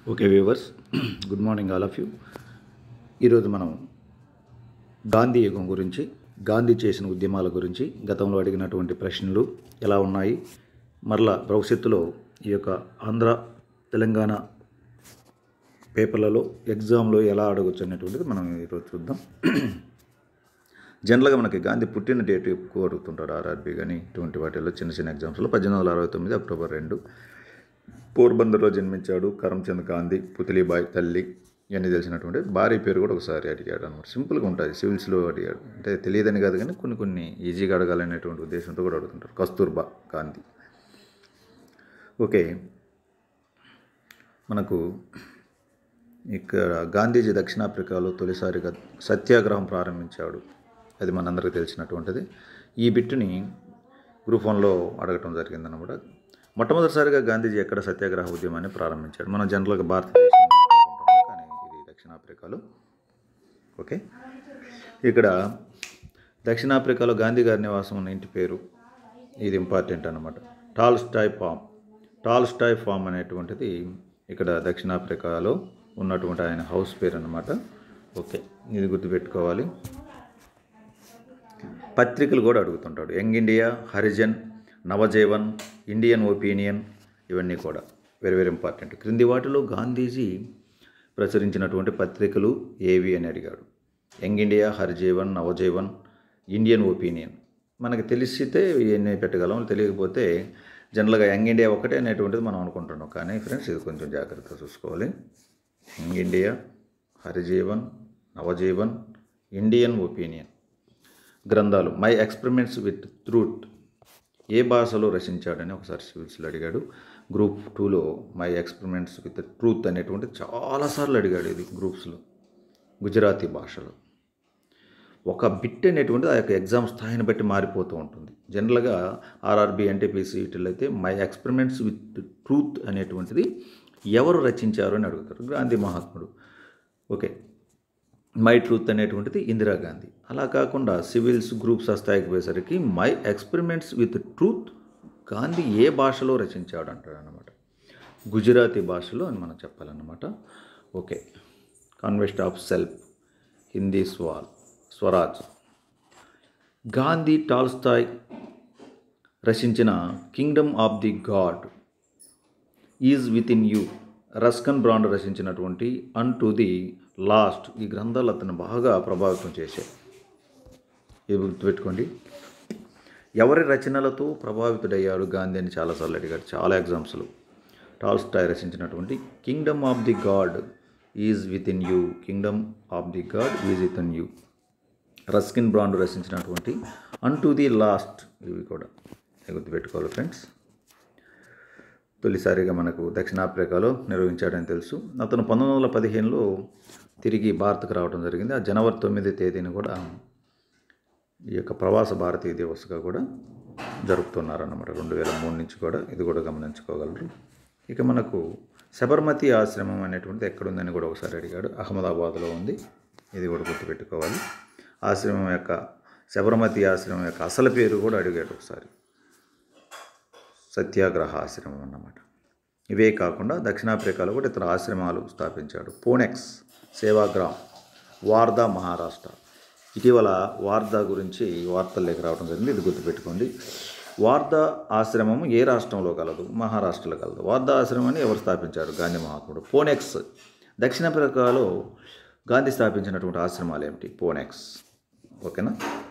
okay viewers good morning all of you ఈరోజు మనం గాంధీ యుగం గురించి గాంధీ చేసిన ఉద్యమాల గురించి గతంలో అడిగినటువంటి ప్రశ్నలు ఎలా ఉన్నాయి మరలా భవిష్యత్తులో ఈ యొక్క ఆంధ్ర తెలంగాణ పేపర్లలో ఎగ్జామ్లో ఎలా అడగచ్చు అనేటువంటిది మనం ఈరోజు చూద్దాం జనరల్గా మనకి గాంధీ పుట్టిన డేట్ ఎక్కువ అడుగుతుంటారు ఆర్ఆర్బీ కానీ ఇటువంటి వాటిల్లో చిన్న చిన్న ఎగ్జామ్స్లో పద్దెనిమిది వందల అరవై తొమ్మిది అక్టోబర్ రెండు పోర్బందర్లో జన్మించాడు కరమ్చంద్ గాంధీ పుతలీబాయ్ తల్లి ఇవన్నీ తెలిసినటువంటి భార్య పేరు కూడా ఒకసారి అడిగాడు అనమాట సింపుల్గా ఉంటుంది సివిల్స్లో అడిగాడు అంటే తెలియదని కాదు కానీ కొన్ని కొన్ని ఈజీగా అడగాలనేటువంటి ఉద్దేశంతో కూడా అడుగుతుంటారు కస్తూర్బా గాంధీ ఓకే మనకు ఇక్కడ గాంధీజీ దక్షిణాఫ్రికాలో తొలిసారిగా సత్యాగ్రహం ప్రారంభించాడు అది మనందరికీ తెలిసినటువంటిది ఈ బిట్టుని గ్రూప్ వన్లో అడగటం జరిగిందన్నమాట మొట్టమొదటిసారిగా గాంధీజీ ఎక్కడ సత్యాగ్రహ ఉద్యమాన్ని ప్రారంభించాడు మనం జనరల్గా భారతదేశం అనుకుంటున్నాం కానీ ఇది దక్షిణాఫ్రికాలో ఓకే ఇక్కడ దక్షిణాఫ్రికాలో గాంధీ గారి నివాసం ఉన్న ఇంటి పేరు ఇది ఇంపార్టెంట్ అనమాట Tolstoy farm Tolstoy farm అనేటువంటిది ఇక్కడ దక్షిణాఫ్రికాలో ఉన్నటువంటి ఆయన హౌస్ పేరు అనమాట ఓకే ఇది గుర్తుపెట్టుకోవాలి పత్రికలు కూడా అడుగుతుంటాడు Young India Harijan Navajivan Indian Opinion ఇవన్నీ కూడా వెరీ వెరీ ఇంపార్టెంట్ క్రింది వాటిలో గాంధీజీ ప్రచురించినటువంటి పత్రికలు ఏవి అని అడిగాడు యంగ్ ఇండియా హరిజీవన్ నవజీవన్ ఇండియన్ ఒపీనియన్ మనకి తెలిసితే ఇవన్నీ పెట్టగలం తెలియకపోతే జనరల్గా యంగ్ ఇండియా ఒకటే అనేటువంటిది మనం అనుకుంటున్నాం కానీ ఫ్రెండ్స్ ఇది కొంచెం జాగ్రత్తగా చూసుకోవాలి యంగ్ ఇండియా హరిజీవన్ నవజీవన్ ఇండియన్ ఒపీనియన్ గ్రంథాలు మై ఎక్స్పెరిమెంట్స్ విత్ ట్రూత్ ఏ భాషలో రచించాడని ఒకసారి సివిల్స్లో అడిగాడు గ్రూప్ టూలో మై ఎక్స్పెరిమెంట్స్ విత్ ట్రూత్ అనేటువంటి చాలాసార్లు అడిగాడు ఇది గ్రూప్స్లో గుజరాతీ భాషలో ఒక బిట్ అనేటువంటిది ఆ యొక్క ఎగ్జామ్ స్థాయిని బట్టి మారిపోతూ ఉంటుంది జనరల్గా ఆర్ఆర్బి ఎన్టీపీసీ వీటిల్లో అయితే మై ఎక్స్పెరిమెంట్స్ విత్ ట్రూత్ అనేటువంటిది ఎవరు రచించారు అని అడుగుతారు గాంధీ మహాత్ముడు ఓకే మై ట్రూత్ అనేటువంటిది ఇందిరాగాంధీ అలా కాకుండా సివిల్స్ గ్రూప్స్ ఆ స్థాయికి పోయేసరికి my experiments with truth Gandhi ఏ భాషలో రచించాడు అంటాడు అనమాట గుజరాతీ భాషలో అని మనం చెప్పాలన్నమాట okay conquest of self Hindi స్వాల్ స్వరాజ్ గాంధీ టాల్స్తాయ్ రచించిన kingdom of the god is within you Ruskin బ్రాండ్ రచించినటువంటి అన్ టు ది లాస్ట్ ఈ గ్రంథాలు అతను బాగా ప్రభావితం చేశాయి ఇది గుర్తుపెట్టుకోండి ఎవరి రచనలతో ప్రభావితుడయ్యాడు గాంధీ అని చాలాసార్లు అడిగాడు చాలా ఎగ్జామ్స్లో టాల్స్టాయ్ రచించినటువంటి kingdom of the god is within you kingdom of the god is within you Ruskin బ్రాండ్ రచించినటువంటి అన్ టు ది లాస్ట్ ఇవి కూడా గుర్తుపెట్టుకోవాలి ఫ్రెండ్స్ తొలిసారిగా మనకు దక్షిణాఫ్రికాలో నిర్వహించాడని తెలుసు అతను పంతొమ్మిది వందల పదిహేనులో తిరిగి భారత్కు రావడం జరిగింది ఆ జనవరి తొమ్మిది తేదీని కూడా ఈ యొక్క ప్రవాస భారతీయ దివస్గా కూడా జరుపుతున్నారన్నమాట రెండు వేల మూడు నుంచి కూడా ఇది కూడా గమనించుకోగలరు ఇక మనకు శబర్మతి ఆశ్రమం అనేటువంటిది ఎక్కడుందని కూడా ఒకసారి అడిగాడు అహ్మదాబాద్లో ఉంది ఇది కూడా గుర్తుపెట్టుకోవాలి ఆశ్రమం యొక్క శబర్మతి ఆశ్రమం యొక్క అసలు పేరు కూడా అడిగాడు ఒకసారి సత్యాగ్రహ ఆశ్రమం అన్నమాట ఇవే కాకుండా దక్షిణాఫ్రికాలో కూడా ఇతర ఆశ్రమాలు స్థాపించాడు పోనెక్స్ సేవాగ్రామ్ వార్దా మహారాష్ట్ర ఇటీవల వార్దా గురించి వార్తలు లేక రావడం జరిగింది ఇది గుర్తుపెట్టుకోండి వార్దా ఆశ్రమం ఏ రాష్ట్రంలో కలదు మహారాష్ట్రలో కలదు వార్దా ఆశ్రమాన్ని ఎవరు స్థాపించారు గాంధీ మహాత్ముడు పోనెక్స్ దక్షిణాఫ్రికాలో గాంధీ స్థాపించినటువంటి ఆశ్రమాలు ఏమిటి పోనెక్స్ ఓకేనా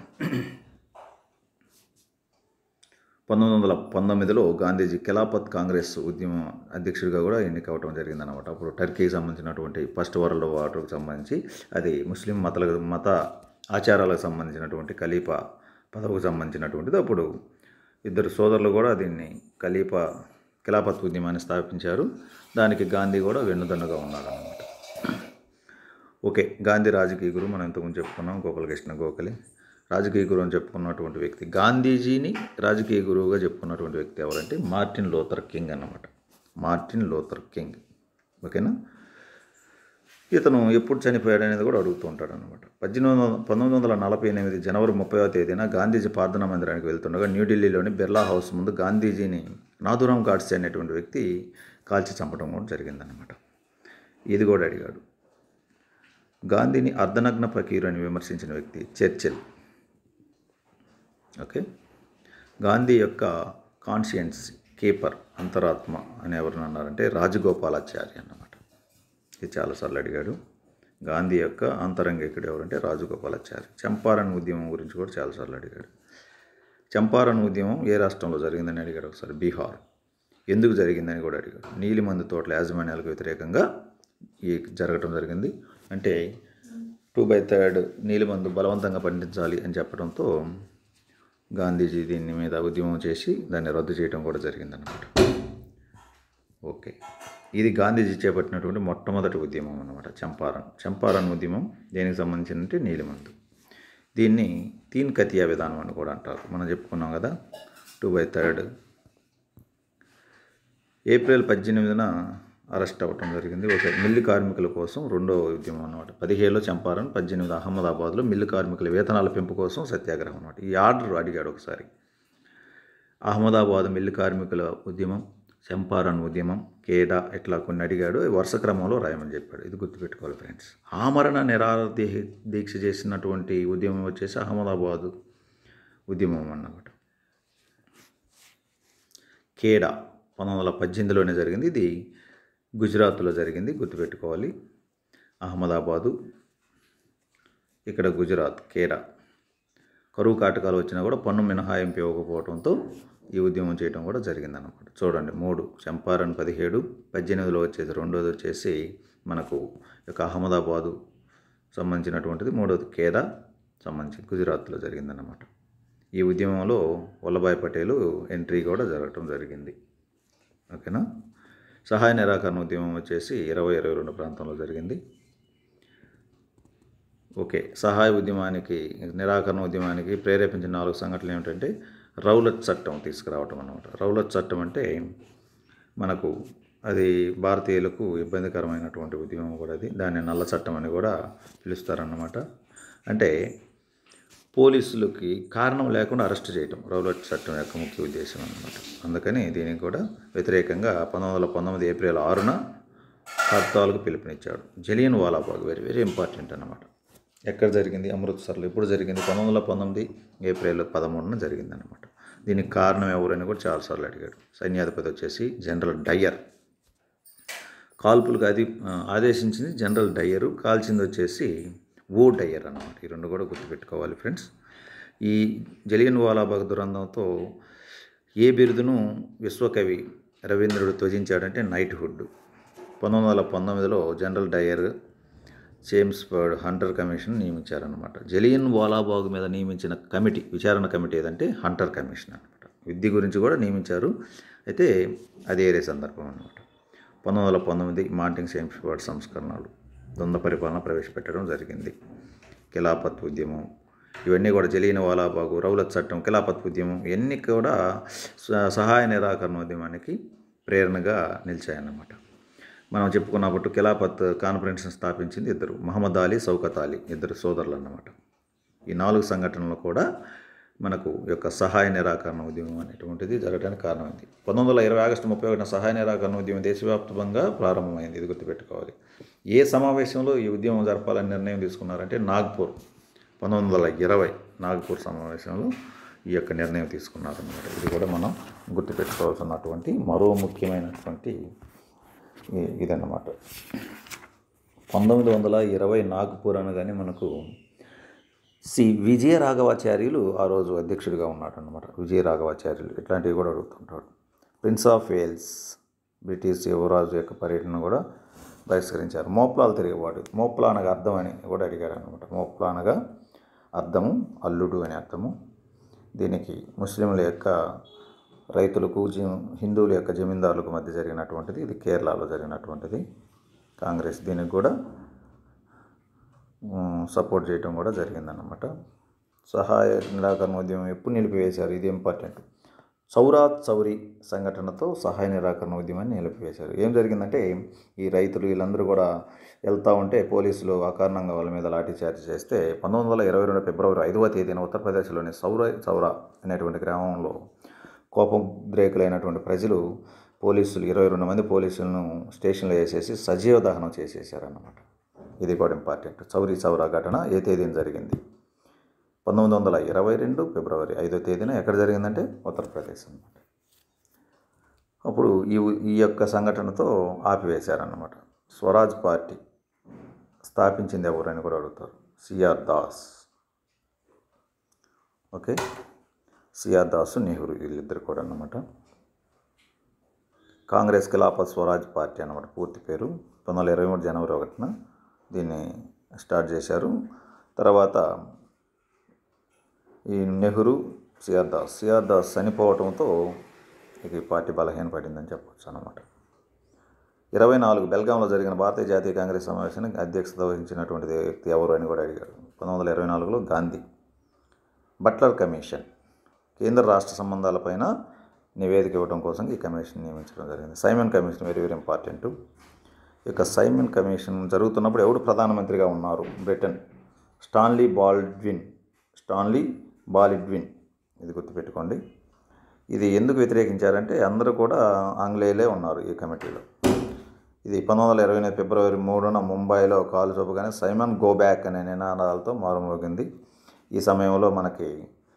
పంతొమ్మిది వందల పంతొమ్మిదిలో గాంధీజీ కెలాపత్ కాంగ్రెస్ ఉద్యమ అధ్యక్షుడిగా కూడా ఎన్నిక అవడం జరిగిందనమాట అప్పుడు టర్కీకి సంబంధించినటువంటి ఫస్ట్ వరల్డ్ వార్కి సంబంధించి అది ముస్లిం మతల మత ఆచారాలకు సంబంధించినటువంటి ఖలీఫా పదవికి సంబంధించినటువంటిది అప్పుడు ఇద్దరు సోదరులు కూడా దీన్ని ఖలీఫా ఖిలాఫత్ ఉద్యమాన్ని స్థాపించారు దానికి గాంధీ కూడా వెన్నుదన్నుగా ఉన్నారన్నమాట ఓకే గాంధీ రాజకీయ గురువు మనం ఇంతకుముందు చెప్పుకున్నాం గోపాలకృష్ణ గోఖలే రాజకీయ గురువు అని చెప్పుకున్నటువంటి వ్యక్తి గాంధీజీని రాజకీయ గురువుగా చెప్పుకున్నటువంటి వ్యక్తి ఎవరంటే Martin Luther King Martin Luther Luther కింగ్ ఓకేనా ఇతను ఎప్పుడు చనిపోయాడు అనేది కూడా అడుగుతూ ఉంటాడు అనమాట పద్దెనిమిది వందల పంతొమ్మిది వందల నలభై ఎనిమిది జనవరి ముప్పైవ తేదీన గాంధీజీ ప్రార్థనా మందిరానికి వెళ్తుండగా న్యూఢిల్లీలోని బిర్లా హౌస్ ముందు గాంధీజీని నాథురామ్ గాడ్సే అనేటువంటి వ్యక్తి కాల్చి చంపడం కూడా జరిగిందనమాట ఇది కూడా అడిగాడు గాంధీని అర్ధనగ్న ఫకీరు అని విమర్శించిన వ్యక్తి చర్చిల్ ఓకే గాంధీ యొక్క కాన్షియన్స్ కీపర్ అంతరాత్మ అని ఎవరిని అన్నారంటే రాజగోపాలాచారి అన్నమాట ఇది చాలాసార్లు అడిగాడు గాంధీ యొక్క అంతరంగికుడు ఎవరంటే రాజగోపాలాచారి చంపారన్ ఉద్యమం గురించి కూడా చాలాసార్లు అడిగాడు చంపారన్ ఉద్యమం ఏ రాష్ట్రంలో జరిగిందని అడిగాడు ఒకసారి బీహార్ ఎందుకు జరిగిందని కూడా అడిగాడు నీలిమందు తోటల యాజమాన్యాలకు వ్యతిరేకంగా ఈ జరగటం జరిగింది అంటే టూ బై థర్డ్ నీలిమందు బలవంతంగా పండించాలి అని చెప్పడంతో గాంధీజీ దీని మీద ఉద్యమం చేసి దాన్ని రద్దు చేయడం కూడా జరిగిందన్నమాట ఓకే ఇది గాంధీజీ చేపట్టినటువంటి మొట్టమొదటి ఉద్యమం అన్నమాట చంపారన్ చంపారన్ ఉద్యమం దేనికి సంబంధించినంటే నీలిమందు దీన్ని తీన్ కతియా విధానం అని కూడా అంటారు మనం చెప్పుకున్నాం కదా టూ బై థర్డ్ ఏప్రిల్ పద్దెనిమిదిన అరెస్ట్ అవ్వటం జరిగింది ఒక మిల్లు కార్మికుల కోసం రెండో ఉద్యమం అనమాట పదిహేడులో చంపారన్ పద్దెనిమిది అహ్మదాబాద్లో మిల్లు కార్మికుల వేతనాల పెంపు కోసం సత్యాగ్రహం అనమాట ఈ ఆర్డర్ అడిగాడు ఒకసారి అహ్మదాబాద్ మిల్లు కార్మికుల ఉద్యమం చంపారన్ ఉద్యమం కేడా ఇట్లా కొన్ని అడిగాడు వరుస క్రమంలో రాయమని చెప్పాడు ఇది గుర్తుపెట్టుకోవాలి ఫ్రెండ్స్ ఆమరణ నిరాహార దీ- దీక్ష చేసినటువంటి ఉద్యమం వచ్చేసి అహ్మదాబాద్ ఉద్యమం అన్నమాట కేడా పంతొమ్మిది వందల పద్దెనిమిదిలోనే జరిగింది ఇది గుజరాత్లో జరిగింది గుర్తుపెట్టుకోవాలి అహ్మదాబాదు ఇక్కడ గుజరాత్ కేడా కరువు కాటకాలు వచ్చినా కూడా పన్ను మినహాయింపు ఇవ్వకపోవడంతో ఈ ఉద్యమం చేయడం కూడా జరిగిందన్నమాట చూడండి మూడు చంపారన్ పదిహేడు పద్దెనిమిదిలో వచ్చేసి రెండోది వచ్చేసి మనకు యొక్క అహ్మదాబాదు సంబంధించినటువంటిది మూడోది కేదా సంబంధించి గుజరాత్లో జరిగిందన్నమాట ఈ ఉద్యమంలో వల్లభాయ్ పటేలు ఎంట్రీ కూడా జరగటం జరిగింది ఓకేనా సహాయ నిరాకరణ ఉద్యమం వచ్చేసి ఇరవై ఇరవై రెండు ప్రాంతంలో జరిగింది ఓకే సహాయ ఉద్యమానికి నిరాకరణ ఉద్యమానికి ప్రేరేపించిన నాలుగు సంఘటనలు ఏమిటంటే రౌలత్ చట్టం తీసుకురావటం అన్నమాట రౌలత్ చట్టం అంటే మనకు అది భారతీయులకు ఇబ్బందికరమైనటువంటి ఉద్యమం కూడా అది దాన్ని నల్ల చట్టం అని కూడా పిలుస్తారన్నమాట అంటే పోలీసులకి కారణం లేకుండా అరెస్ట్ చేయటం రౌలట్ చట్టం యొక్క ముఖ్య ఉద్దేశం అన్నమాట అందుకని దీనికి కూడా వ్యతిరేకంగా పంతొమ్మిది వందల పంతొమ్మిది ఏప్రిల్ ఆరున హర్తాల్కు పిలుపునిచ్చాడు జలియన్ వాలాబాగ్ వెరీ వెరీ ఇంపార్టెంట్ అన్నమాట ఎక్కడ జరిగింది అమృత్సర్లో ఎప్పుడు జరిగింది పంతొమ్మిది వందల పంతొమ్మిది ఏప్రిల్ పదమూడున జరిగింది అనమాట దీనికి కారణం ఎవరని కూడా చాలాసార్లు అడిగాడు సైన్యాధిపతి వచ్చేసి జనరల్ డయ్యర్ కాల్పులకు అది ఆ, ఆదేశించింది జనరల్ డయ్యరు కాల్చింది వచ్చేసి ఓ డయ్యర్ అన్నమాట ఈ రెండు కూడా గుర్తుపెట్టుకోవాలి ఫ్రెండ్స్ ఈ జలియన్ వాలాబాగ్ దురంతంతో ఏ బిరుదును విశ్వకవి రవీంద్రుడు త్వజించాడంటే నైట్హుడ్ పంతొమ్మిది వందల పంతొమ్మిదిలో general Dyer James Bird Hunter commission నియమించారనమాట జలియన్ వాలాబాగ్ మీద నియమించిన కమిటీ విచారణ కమిటీ ఏదంటే హంటర్ కమిషన్ అనమాట విద్య గురించి కూడా నియమించారు అయితే అది ఏరే సందర్భం అనమాట పంతొమ్మిది వందల పంతొమ్మిది మార్టింగ్ జేమ్స్ బర్డ్ సంస్కరణలు ద్వంద్వ పరిపాలన ప్రవేశపెట్టడం జరిగింది ఖిలాఫత్ ఉద్యమం ఇవన్నీ కూడా జలియన్ వాలాబాగు రౌలత్ చట్టం ఖిలాఫత్ ఉద్యమం ఇవన్నీ కూడా స- సహాయ నిరాకరణ ఉద్యమానికి ప్రేరణగా నిలిచాయన్నమాట మనం చెప్పుకున్నప్పుడు ఖిలాఫత్ కాన్ఫరెన్స్ని స్థాపించింది ఇద్దరు మహమ్మద్ అలీ సౌకత్ అలీ ఇద్దరు సోదరులు అన్నమాట ఈ నాలుగు సంఘటనలు కూడా మనకు ఈ యొక్క సహాయ నిరాకరణ ఉద్యమం అనేటువంటిది జరగడానికి కారణమైంది పంతొమ్మిది వందల ఇరవై ఆగస్టు ముప్పై ఒకటిన సహాయ నిరాకరణ ఉద్యమం దేశవ్యాప్తంగా ప్రారంభమైంది ఇది గుర్తుపెట్టుకోవాలి ఏ సమావేశంలో ఈ ఉద్యమం జరపాలని నిర్ణయం తీసుకున్నారంటే నాగ్పూర్ పంతొమ్మిది వందల ఇరవై నాగ్పూర్ సమావేశంలో ఈ యొక్క నిర్ణయం తీసుకున్నారన్నమాట ఇది కూడా మనం గుర్తుపెట్టుకోవాల్సినటువంటి మరో ముఖ్యమైనటువంటి ఇ- ఇదన్నమాట పంతొమ్మిది వందల ఇరవై నాగ్పూర్ అనగానే మనకు సి విజయ రాఘవాచార్యులు ఆ రోజు అధ్యక్షుడిగా ఉన్నాడు అనమాట విజయ రాఘవాచార్యులు ఇట్లాంటివి కూడా అడుగుతుంటాడు ప్రిన్స్ ఆఫ్ వేల్స్ బ్రిటిష్ యువరాజు యొక్క పర్యటన కూడా బహిష్కరించారు మోప్లాలు తిరిగేవాడు మోప్లా అనగా అర్థం అని కూడా అడిగాడు అనమాట మోప్లా అనగా అర్థము అల్లుడు అని అర్థము దీనికి ముస్లింల యొక్క రైతులకు జీ హిందువుల యొక్క జమీందారులకు మధ్య జరిగినటువంటిది ఇది కేరళలో జరిగినటువంటిది కాంగ్రెస్ దీనికి కూడా ఉమ్, సపోర్ట్ చేయడం కూడా జరిగిందన్నమాట సహాయ నిరాకరణ ఉద్యమం ఎప్పుడు నిలిపివేశారు ఇది ఇంపార్టెంట్ చౌరాత్ చౌరి సంఘటనతో సహాయ నిరాకరణ ఉద్యమాన్ని నిలిపివేశారు ఏం జరిగిందంటే ఈ రైతులు వీళ్ళందరూ కూడా వెళ్తూ ఉంటే పోలీసులు అకారణంగా వాళ్ళ మీద లాఠీచార్జ్ చేస్తే పంతొమ్మిది వందల ఇరవై రెండు ఫిబ్రవరి ఐదవ తేదీన ఉత్తరప్రదేశ్లోని సౌర చౌరా అనేటువంటి గ్రామంలో కోపం ద్రేకులైనటువంటి ప్రజలు పోలీసులు ఇరవై రెండు మంది పోలీసులను స్టేషన్లో వేసేసి సజీవ దహనం చేసేసారన్నమాట ఇది కూడా ఇంపార్టెంట్ చౌరీ చౌరా ఘటన ఏ తేదీన జరిగింది పంతొమ్మిది వందల ఇరవై రెండు ఫిబ్రవరి ఐదో తేదీన ఎక్కడ జరిగిందంటే ఉత్తరప్రదేశ్ అన్నమాట అప్పుడు ఈ ఈ యొక్క సంఘటనతో ఆపివేశారన్నమాట స్వరాజ్ పార్టీ స్థాపించింది ఎవరు అని కూడా అడుగుతారు CR Das okay CR Das Nehru వీళ్ళిద్దరు కూడా అన్నమాట కాంగ్రెస్ ఖిలాఫత్ స్వరాజ్ పార్టీ అన్నమాట పూర్తి పేరు పంతొమ్మిది వందల ఇరవై మూడు జనవరి ఒకటిన దీన్ని స్టార్ట్ చేశారు తర్వాత ఈ నెహ్రూ సిఆర్ దాస్ సిఆర్ దాస్ చనిపోవడంతో ఇక ఈ పార్టీ బలహీనపడిందని చెప్పొచ్చు అన్నమాట ఇరవై నాలుగు బెల్గాంలో జరిగిన భారతీయ జాతీయ కాంగ్రెస్ సమావేశానికి అధ్యక్షత వహించినటువంటి వ్యక్తి ఎవరు అని కూడా అడిగాడు పంతొమ్మిది వందల ఇరవై నాలుగులో గాంధీ బట్లర్ కమిషన్ కేంద్ర రాష్ట్ర సంబంధాలపైన నివేదిక ఇవ్వడం కోసం ఈ కమిషన్ నియమించడం జరిగింది Simon commission very very important ఈ యొక్క సైమన్ కమిషన్ జరుగుతున్నప్పుడు ఎవడు ప్రధానమంత్రిగా ఉన్నారు Britain Stanley Baldwin Stanley Baldwin ఇది గుర్తుపెట్టుకోండి ఇది ఎందుకు వ్యతిరేకించారంటే అందరూ కూడా ఆంగ్లేయులే ఉన్నారు ఈ కమిటీలో ఇది పంతొమ్మిది వందల ఇరవై ఎనిమిది ఫిబ్రవరి మూడున ముంబైలో కాలు చూపగానే సైమన్ గో బ్యాక్ అనే నినాదాలతో మారుమోగింది ఈ సమయంలో మనకి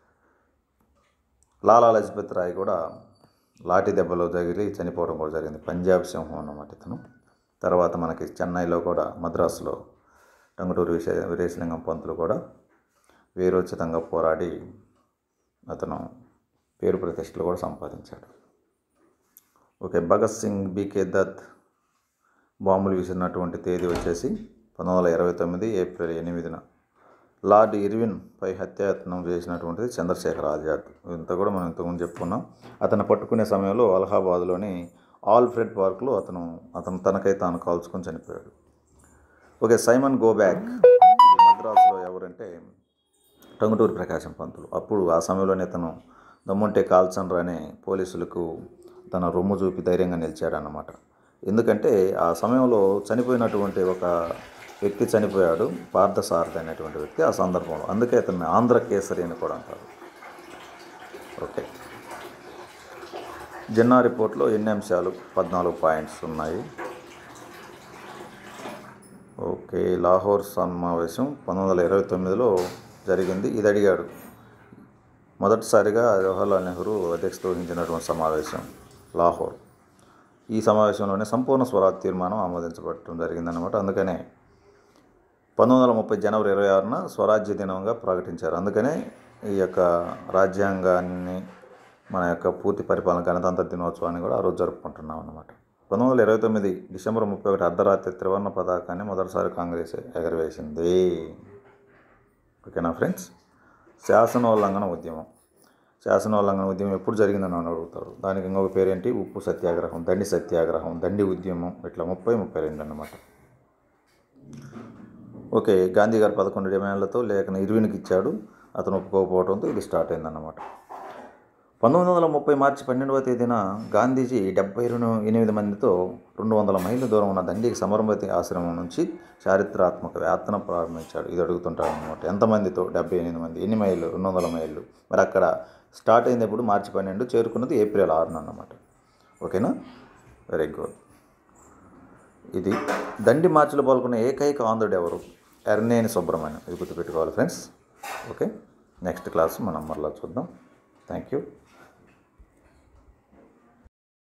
లాలా లజపత్ రాయ్ కూడా లాఠీ దెబ్బలో తగిలి చనిపోవడం కూడా జరిగింది పంజాబ్ సింహం అన్నమాట ఇతను తర్వాత మనకి చెన్నైలో కూడా మద్రాసులో టంగుటూరు విశే వీరేశలింగం పంతులు కూడా వీరోచితంగా పోరాడి అతను పేరు ప్రతిష్టలు కూడా సంపాదించాడు ఓకే భగత్ సింగ్ బీకే దత్ బాంబులు విసిరినటువంటి తేదీ వచ్చేసి పంతొమ్మిది వందల ఇరవై తొమ్మిది ఏప్రిల్ ఎనిమిదిన లార్డ్ ఇర్విన్ పై హత్యాయత్నం చేసినటువంటిది చంద్రశేఖర్ ఆజాద్ ఇంత కూడా మనం ఇంతకుముందు చెప్పుకున్నాం అతను పట్టుకునే సమయంలో అలహాబాద్లోని ఆల్ఫ్రెడ్ పార్క్లో అతను అతను తనకై తాను కాల్చుకొని చనిపోయాడు ఓకే సైమన్ గోబ్యాక్ ఇది మద్రాసులో ఎవరంటే టంగుటూరి ప్రకాశం పంతులు అప్పుడు ఆ సమయంలోనే తను దమ్ముంటే కాల్చండ్రు అనే పోలీసులకు తన రొమ్ము చూపి ధైర్యంగా నిలిచాడన్నమాట ఎందుకంటే ఆ సమయంలో చనిపోయినటువంటి ఒక వ్యక్తి చనిపోయాడు పార్థసారథి అనేటువంటి వ్యక్తి ఆ సందర్భంలో అందుకే అతన్ని ఆంధ్ర కేసరి అని కూడా అంటారు ఓకే జిన్నా రిపోర్ట్లో ఎన్ని అంశాలు పద్నాలుగు పాయింట్స్ ఉన్నాయి ఓకే లాహోర్ సమావేశం పంతొమ్మిది వందల ఇరవై తొమ్మిదిలో జరిగింది ఇది అడిగాడు మొదటిసారిగా జవహర్లాల్ నెహ్రూ అధ్యక్షత వహించినటువంటి సమావేశం లాహోర్ ఈ సమావేశంలోనే సంపూర్ణ స్వరాజ్ తీర్మానం ఆమోదించబడటం జరిగిందన్నమాట అందుకనే పంతొమ్మిది వందల ముప్పై జనవరి ఇరవై ఆరున స్వరాజ్య దినంగా ప్రకటించారు అందుకనే ఈ యొక్క రాజ్యాంగాన్ని మన యొక్క పూర్తి పరిపాలన గణతంత్ర దినోత్సవాన్ని కూడా ఆ రోజు జరుపుకుంటున్నాం అన్నమాట పంతొమ్మిది వందల ఇరవై తొమ్మిది డిసెంబర్ ముప్పై ఒకటి అర్ధరాత్రి త్రివర్ణ పతాకాన్ని మొదటిసారి కాంగ్రెస్ ఎగరవేసింది ఓకేనా ఫ్రెండ్స్ శాసనోల్లంఘన ఉద్యమం శాసనోల్లంఘన ఉద్యమం ఎప్పుడు జరిగిందని నన్ను అడుగుతారు దానికి ఇంకొక పేరేంటి ఉప్పు సత్యాగ్రహం దండి సత్యాగ్రహం దండి ఉద్యమం ఇట్లా ముప్పై ముప్పై రెండు అన్నమాట ఓకే గాంధీ గారు పదకొండు డిమాండ్లతో లేఖన ఇరువినికి ఇచ్చాడు అతను ఒప్పుకోకపోవడంతో ఇది స్టార్ట్ అయిందన్నమాట పంతొమ్మిది వందల ముప్పై మార్చి పన్నెండవ తేదీన గాంధీజీ డెబ్బై రెండు ఎనిమిది మందితో రెండు వందల మైళ్ళ దూరం ఉన్న దండికి సమరమతి ఆశ్రమం నుంచి చారిత్రాత్మక యాత్ర ప్రారంభించాడు ఇది అడుగుతుంటాడు అనమాట ఎంతమందితో డెబ్బై ఎనిమిది మంది ఎన్ని మైళ్ళు రెండు వందల మైళ్ళు మరి అక్కడ స్టార్ట్ అయింది ఎప్పుడు మార్చి పన్నెండు చేరుకున్నది ఏప్రిల్ ఆరున అన్నమాట ఓకేనా వెరీ గుడ్ ఇది దండి మార్చిలో పాల్గొన్న ఏకైక ఆంధ్రుడు ఎవరు ఎర్నేని సుబ్రహ్మణ్యం ఇది గుర్తుపెట్టుకోవాలి ఫ్రెండ్స్ ఓకే నెక్స్ట్ క్లాస్ మనం మరలా చూద్దాం థ్యాంక్ యూ